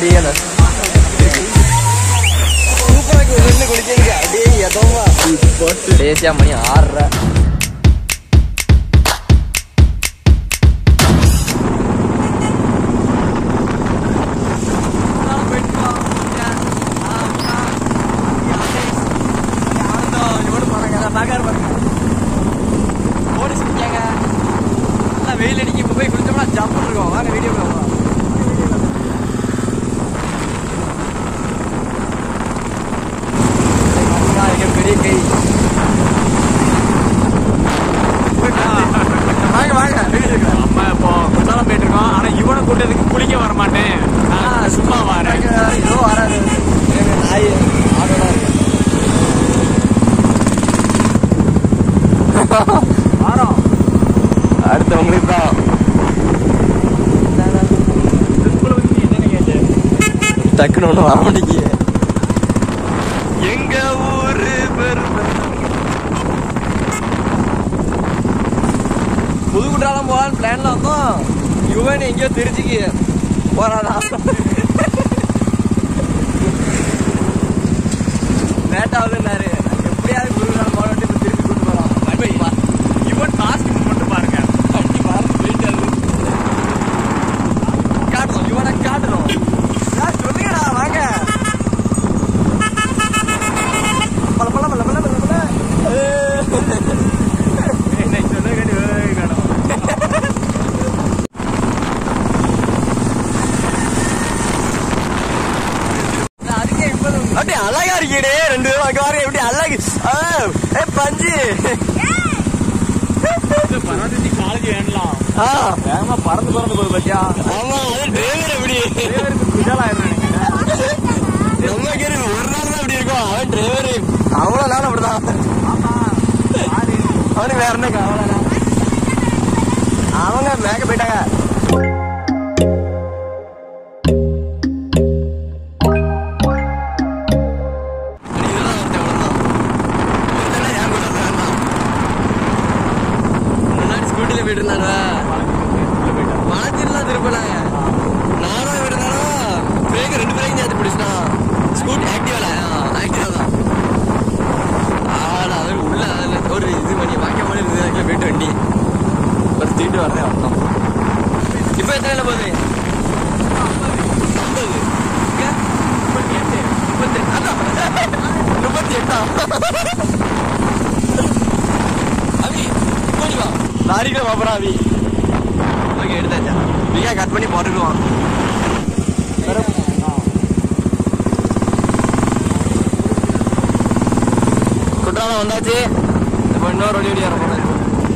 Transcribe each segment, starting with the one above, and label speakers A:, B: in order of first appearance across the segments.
A: அப்படியே அந்த சூப்பராக நின்று குளிக்கிறீங்க அப்படியே எதோமா தேசியா மணி ஆறரை வெயில் அடிக்க இப்போ போய் குளிச்சோம்னா ஜம்ப் இருக்கும் வாங்க வீடியோ போகலாம் பெரிய கை வாங்க வாங்க வீடியோ எடுக்கலாம்.
B: நம்ம இப்போ குற்றாலம் போயிட்டு இருக்கோம் ஆனா இவனை கூட்டத்துக்கு குளிக்க வர மாட்டேன் நான் சும்மா வரேன்
A: ஏதோ வராது எங்க நாய் ஆடோட
B: வாரம்
A: அடுத்து உங்களுக்கு தான்
B: ஸ்கூல்ல வந்து நீ என்னன்னு கேட்டு
A: டக்குன்னு ஒன்று வர மாட்டேங்குது எங்க ஊரு பெருமை புது குற்றாலம் போகலான்னு பிளான்ல வந்தோம் யுவன் எங்கேயோ திருச்சிக்கு போறானா லேட்டாகுதுன்னாரு எப்படியாவது புது குற்றாலம் போகலான்ட்டு இப்போ திருப்பி கூட்டு போகிறோம்
B: இவன் காஸ்டியூம் மட்டும் பாருங்க
A: அப்படி பாருங்க வெயிட் ஆகுது காட்டுறோம் இவனை காட்டுறோம் ஆ, சொல்லுங்கடா வாங்க பல பல பல பல பல பல
B: என்ன சொல்ல கேட்டு ஏய் காணும்
A: அதுக்கே இப்ப அப்படி அழகா இருக்கீடே ரெண்டு பேரும் அங்க பாருங்க எப்படி அழகு ஆ, ஏ பஞ்சு
B: பரவாயில்ல காலேஜ் வேணலாம்
A: ஆ,
B: வேகமா பறந்து பறந்து போகுது பத்தியா
A: ஆமா அது டிரைவர் எப்படி
B: குஜால் ஆயிடுறேன்
A: நம்ம கேரு ஒரு நாள் தான் இப்படி இருக்கும் அவன் டிரைவர் அவ்வளவு நாள் அப்படிதான் அவனுக்கு வேற என்ன கவலை அவங்க மேக்க போயிட்டாங்க ஸ்கூட்டில போயிட்டு இருந்தாங்க மாத்திரலாம் திருப்பினாங்க நானும் விடுனாலும் பிரேக் ரெண்டு பிரேக் சேர்த்து பிடிச்சிட்டான் ஸ்கூட்டி ஆக்டிவால ஆக்டிவா தான் ஆடா அது உள்ள அதுல ஒரு இது பண்ணி வாக்க மாதிரி இருந்தது அதுக்குள்ள போயிட்டு வண்டி ஒரு தீட்டு வரதே வரணும் இப்போ எத்தனை போகுது ஐம்பது இங்க? முப்பத்தி எட்டு முப்பத்தி எட்டு அதான். முப்பத்தி எட்டா அவி போடி வா லாரிக்குள்ள பாப்பறா அவி ஓகே எடுத்தாச்சா நீங்க கட் பண்ணி போட்டுக்குவான் குற்றாலம் வந்தாச்சு இப்போ இன்னொரு வழி வழியாக போனேன்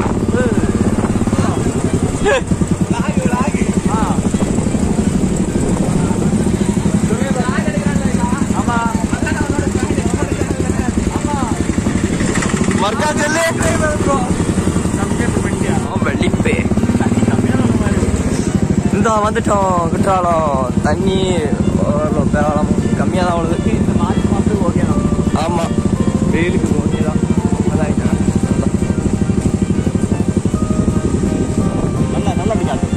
A: மர்க்கா செல்லு வெள்ளிப்பே இந்த வந்துட்டோம் குற்றாலம் தண்ணி ஓரளவு பேராளம் கம்மியாக தான் உள்ளது
B: இந்த மார்ச் மாசத்துக்கு ஓகே தான்
A: ஆமாம் வெயிலுக்கு ஓகே தான் அதான்
B: நல்லா நல்லா அப்படி காட்டு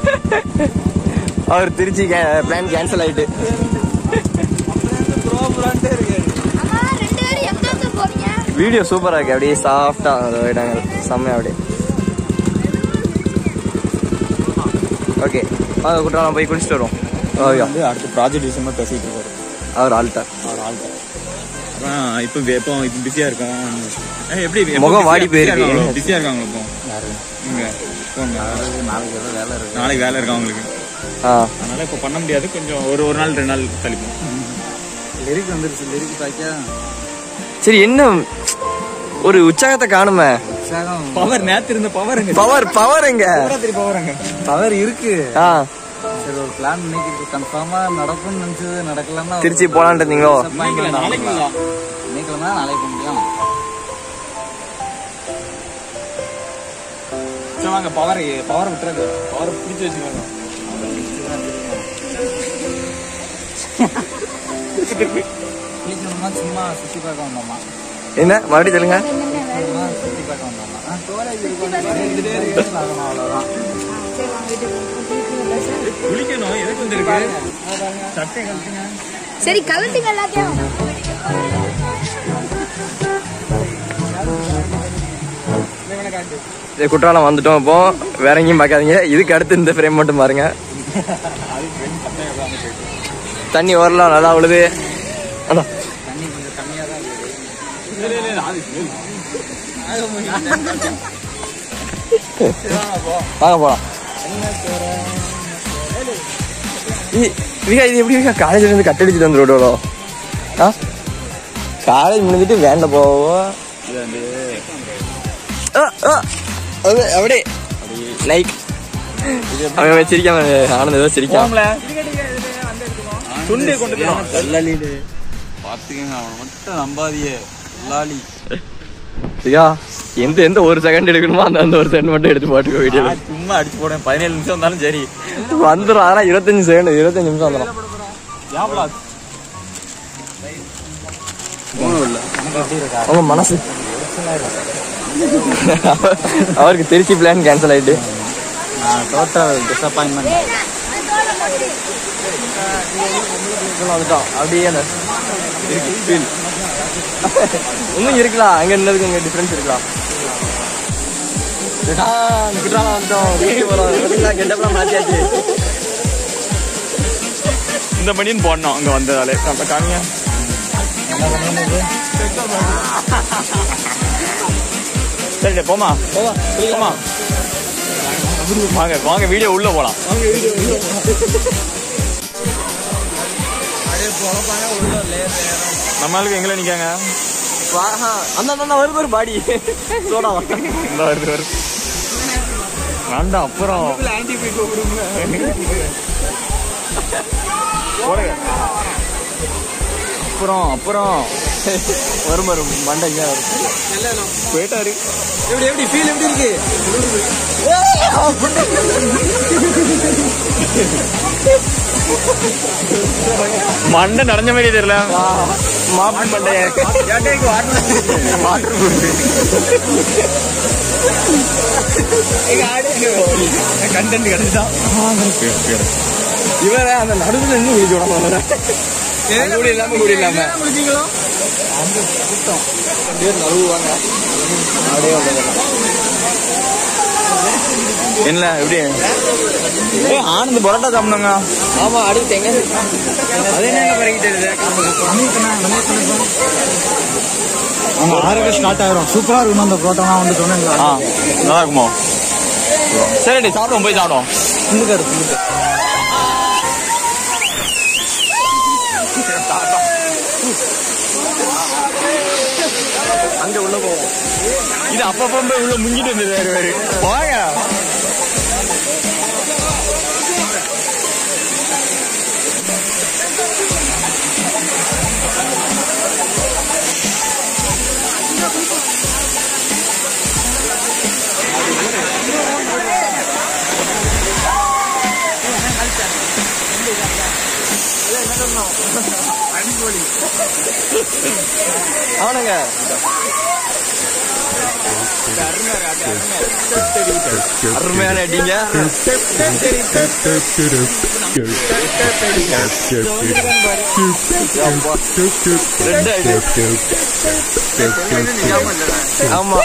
A: அவர் திருச்சி பிளான் கேன்சல் ஆயிட்டு
C: அம்மா ரெண்டு பேரும் எங்க இருந்து போறீங்க
A: வீடியோ சூப்பரா இருக்கு அப்படியே சாஃப்டா இடங்கள் செம்மையா அப்படியே ஓகே வாங்க குற்றாலம் போய் குடிச்சிட்டு வருவோம் ஓகே
B: வந்து அடுத்த ப்ராஜெக்ட் விஷயமா பேசிட்டு இருக்காரு
A: அவர் ஆள்கிட்ட
B: அவர் ஆள்கிட்ட அதான் இப்போ இப்போ இப்போ பிஸியா இருக்கான் ஏய், எப்படி
A: முகம் வாடி போயிருக்கு.
B: பிஸியா இருக்காங்க இப்போ இங்க போங்க.
D: நாளைக்கு ஏதோ வேலை இருக்கு
B: நாளைக்கு வேலை இருக்கா அவங்களுக்கு
A: ஆ
B: அதனால இப்போ பண்ண முடியாது கொஞ்சம் ஒரு ஒரு நாள் ரெண்டு நாள் கழிப்போம்
D: லிரிக் வந்துருச்சு லிரிக் பாக்கியா
A: சரி என்ன ஒரு உற்சாகத்தை காணுமே
D: உற்சாகம்
B: பவர் நேத்து இருந்த பவர்
A: பவர் பவர் எங்க
B: பவருங்க
D: பவர் இருக்கு
A: ஆ
D: சரி ஒரு பிளான் இன்னைக்கு கன்ஃபார்மா நடக்கும்னு நினைச்சது நடக்கலன்னா
A: திருச்சி போலான்ட்டு இருந்தீங்களோ
B: நாளைக்கு இல்ல.
D: இன்னைக்கு இல்லைன்னா நாளைக்கு போக முடியும்
B: சரி வாங்க பவர் பவர் விட்டுறது பவர் பிடிச்சி வச்சுக்கோங்க
D: குளிக்கணும்னா சும்மா சுத்தி பார்க்க வந்தோமா
A: என்ன மறுபடியும் சொல்லுங்க
D: சும்மா சுத்தி பார்க்க வந்தோமா ஆ, ஆகணும் அவ்வளவுதான்
C: சரி வாங்க வீட்டுக்கு போங்க.
B: குளிக்கணும் எதுக்கு வந்திருக்கு சட்டை கழட்டுங்க
C: சரி கலந்துங்க எல்லாத்தையும்
A: இது குற்றாலம் வந்துட்டோம் இப்போ வேற எங்கேயும் பார்க்காதீங்க இதுக்கு அடுத்து இந்த ஃப்ரேம் மட்டும் பாருங்க தண்ணி வரலாம் நல்லா விழுது அண்ணா
D: தண்ணி கொஞ்சம் கம்மியா தான் இருக்குது
A: வாங்க போலாம் இ- விகா இது எப்படி விகா காலேஜ்ல இருந்து கட்டடிச்சுட்டு வந்து ரோடோட ஆ காலேஜ் முடிஞ்சிட்டு வேண்ட போவோம்
B: இது வந்து
A: ஆ, ஆ. அது அப்படியே லைக் அவன் வச்சிருக்கான் ஆனந்த் ஏதோ சிரிக்கான்
B: போம்ல துண்டு கொண்டு போய்
D: தள்ளலிடு பாத்துக்கங்க அவனை மட்டும் நம்பாதியே லாலி
A: விகா எந்த எந்த ஒரு செகண்ட் எடுக்கணுமோ அந்த அந்த ஒரு செகண்ட் மட்டும் எடுத்து போட்டுக்கோ வீடியோ
B: நான் சும்மா அடிச்சு போடுவேன் பதினேழு நிமிஷம் வந்தாலும் சரி
A: வந்துடும் அதெல்லாம் இருபத்தஞ்சு செகண்ட் இருபத்தஞ்சு நிமிஷம் வந்துடும்
B: ஏன்ப்பா
A: அவங்க மனசு அவருக்கு திருச்சி பிளான் கேன்சல் ஆயிட்டு
D: டோட்டல் டிசப்பாயின்மெண்ட்
A: வந்துட்டோம் அப்படியே அந்த இருக்கு feel. இன்னும் இருக்கலாம் அங்க இருந்ததுக்கு இங்க டிஃபரன்ஸ் இருக்கலாம் ஆ, குற்றாலம் வந்துட்டோம் வீட்டுக்கு போறோம் பார்த்தீங்களா கெட்டப்லாம் மாத்தியாச்சு
B: இந்த மணின்னு போடணும் அங்க வந்ததாலே அப்ப காமிங்க சரி போமா போமா வாங்க வாங்க வீடியோ உள்ள போலாம் நம்மளுக்கு எங்களை நிக்காங்க
A: வா- ஆ, அந்த அந்த வருது ஒரு பாடி சோடா
B: இந்த வருது வருது வேண்டாம் அப்புறம் போடுங்க அப்புறம் அப்புறம்
A: வரும் வரும் மண்டைங்க வரும்
B: போயிட்டாரு
A: எப்படி எப்படி ஃபீல் எப்படி இருக்கு
B: மண்டை நடஞ்ச மாதிரி தெரியல
A: மாப்பிள் மண்டைய
B: கண்டென்ட் கிடைச்சா
A: இவர அந்த நடுவுல இன்னும் குளிக்க விடாம கூட இல்லாம கூட இல்லாம பேர் நழுவுவாங்க அப்படியே வந்துடலாம்.
B: என்ன எப்படி ஏ ஆனந்த் பரோட்டா சாப்பிடுங்க
A: ஆமா அடுத்து எங்க
B: அது என்ன பறக்கிட்டு
D: அவங்க ஆறுக்கு ஸ்டார்ட் ஆயிரும் சூப்பரா இருக்கணும் அந்த புரோட்டாலாம் வந்து சொன்னீங்களா
B: ஆ நல்லா இருக்குமோ சரிடி சாப்பிடுவோம் போய் சாப்பிடுவோம்
A: சிந்துக்காரு சிந்துக்காரு அங்க உள்ள போவோம்
B: இது அப்பப்போ போய் உள்ள முங்கிட்டு இருந்தது வேறு வாங்க
A: அவனுங்க அருமையான அடிங்க ரெண்டு அடி ஆமா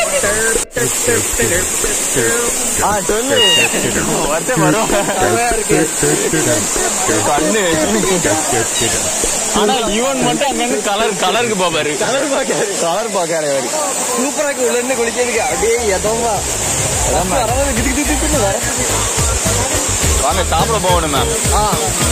A: ஆ சொல்லு வருஷம் வரும் அருமையா இருக்கு கண்ணு
B: ஆனா யுவன் மட்டும் அங்க கலர் கலருக்கு பாப்பாரு
A: கலர் பாக்காரு கலர் பாக்காரு அவரு சூப்பரா இருக்கு உள்ள இருந்து குளிக்கிறதுக்கு அப்படியே எதமா வரது கிட்டு கிட்டு கிட்டு வர
B: வாங்க சாப்பிட போகணும் மேம்
A: ஆ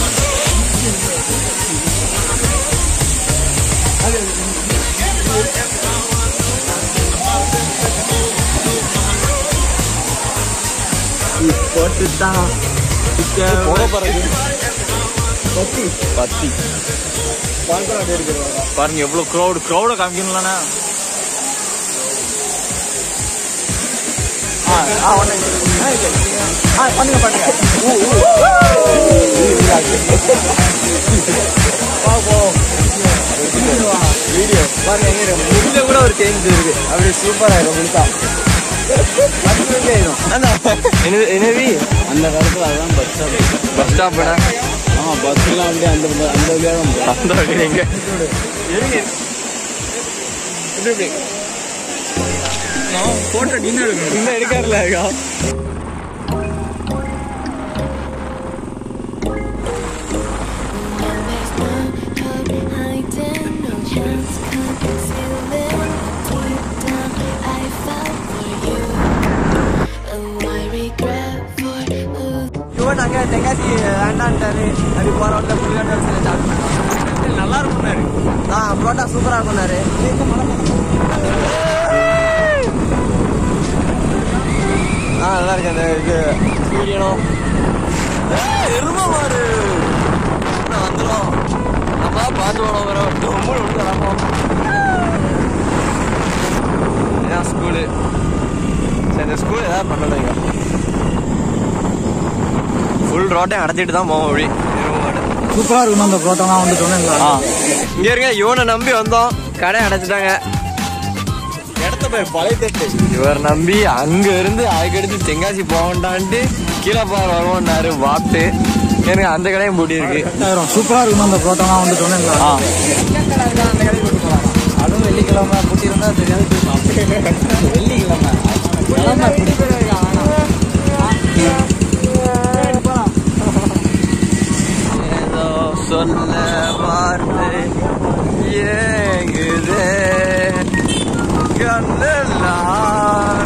A: போட்டுட்டான் போக போறது பத்தி
B: பத்தி
A: பால்கோட் எடுக்கிறோம்
B: பாருங்க எவ்வளவு க்ரௌட் க்ரௌட காமிக்கணும்லண்ணா
A: பண்ணுங்க பண்ணுங்க வீடியோ பாருங்க எங்க இருக்கு முடியல கூட ஒரு சேஞ்ச் இருக்கு அப்படியே சூப்பரா இருக்கும் குளித்தா என்னது என்னவி
D: அந்த இந்த காலத்துல அதான் பஸ் ஸ்டாப்
A: பஸ் ஸ்டாப்னா
D: ஆமா பஸ்லாம் அப்படியே அந்த அந்த வழியா தான் போகும்.
A: அந்த வழியில எங்க
B: போட்டோ நீங்க எடுக்கணும்
A: இன்னும் எடுக்காருல இருக்கா
E: இவன் அங்க தெங்காசி வேண்டான்ட்டாரு அப்படி போற வழியில புள்ளியாண்ட சில சாப்பிட்டு
B: நல்லா இருக்கும்னாரு
E: ஆ புரோட்டா சூப்பரா இருக்கும்னாரு
A: ஆ நல்லா இருக்கு அந்த இது சூரியனும் எரும மாடு நான் வந்துடும் அப்பா பார்த்து போனோம் வரோம் ரொம்ப விட்டு வரப்போம் ஏன் ஸ்கூலு சரி இந்த ஸ்கூல் ஏதாவது பண்ணலைங்க ஃபுல் ரோட்டையும் அடைச்சிட்டு தான் போவோம் வழி எரும மாடு
D: சூப்பரா இருக்கும் அந்த புரோட்டாலாம் வந்து சொன்னேன்
A: இங்க இருங்க இவனை நம்பி வந்தோம் கடை அடைச்சிட்டாங்க
D: இடத்த போய் பழைய தட்டு
A: இவர் நம்பி அங்க இருந்து அதுக்கடுத்து தென்காசி போகண்டான்ட்டு கீழே பார் வருவோம்னாரு வாட்டு எனக்கு அந்த கடையும் பூட்டி இருக்கு
D: எட்டாயிரம் சூப்பரா இருக்கும் அந்த புரோட்டாலாம் வந்து சொன்னேன் அதுவும் வெள்ளிக்கிழமை புட்டி இருந்தா தெரியாது போய் சாப்பிட்டு வெள்ளிக்கிழமை கிழமை
A: ஏதோ சொல்ல வார்த்தை ஏங்குதே கண்ணெல்லாம்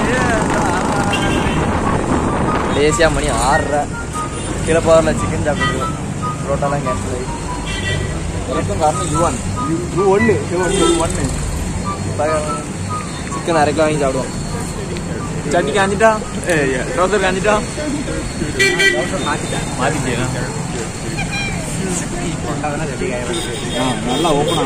A: தேசியா மணி ஆறரை கீழப்பாரில் சிக்கன் சாப்பிட்டுருக்கோம் புரோட்டாலாம் கேன்சல் ஆகி
D: எனக்கும் காரணம் யுவன்
A: ஒன்று ஒன்று ஒன்று சிக்கன் அரை கிலோ வாங்கி சாப்பிடுவோம்
B: சட்னி காஞ்சிட்டா ட்ரௌசர் காஞ்சிட்டா மாத்திட்டேன்
D: ஆ, நல்லா ஓப்பனா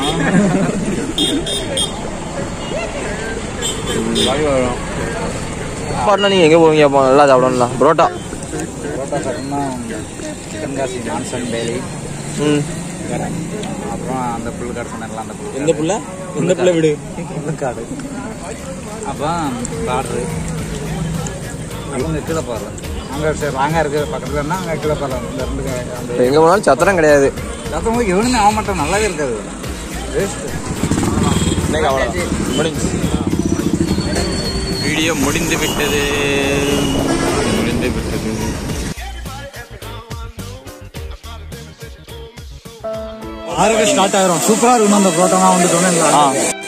A: சாப்பாடுனா நீங்கள் எங்கே போவீங்க அப்போ நல்லா சாப்பிடணும்ல புரோட்டா
D: புரோட்டா சாப்பிட்டோம்னா சிக்கன் காசி மான்சன் டெய்லி
A: ம்
D: அப்புறம் அந்த புல் காடு சொன்னார்ல அந்த புல்
B: எந்த புள்ள எந்த புள்ள விடு
D: புல்லுக்காடு அப்புறம் காடு அவங்க கீழே பாரு அங்கே சரி ராங்கா இருக்கிற பக்கத்துலன்னா அங்கே கீழே பாரு இந்த ரெண்டு க- அந்த
A: இப்போ எங்கே போனாலும் சத்திரம் கிடையாது
D: சத்தம் எவனுமே ஆக மாட்டோம் நல்லாவே இருக்காது வேஸ்ட்டு
A: இன்னைக்கு அவ்வளோதான் முடிஞ்சு
B: வீடியோ முடிந்து விட்டது முடிந்து விட்டது
D: ஆறுக்கு ஸ்டார்ட் ஆயிரும் சூப்பரா இருக்கும் அந்த புரோட்டாலாம் வந்து சொன்னேன்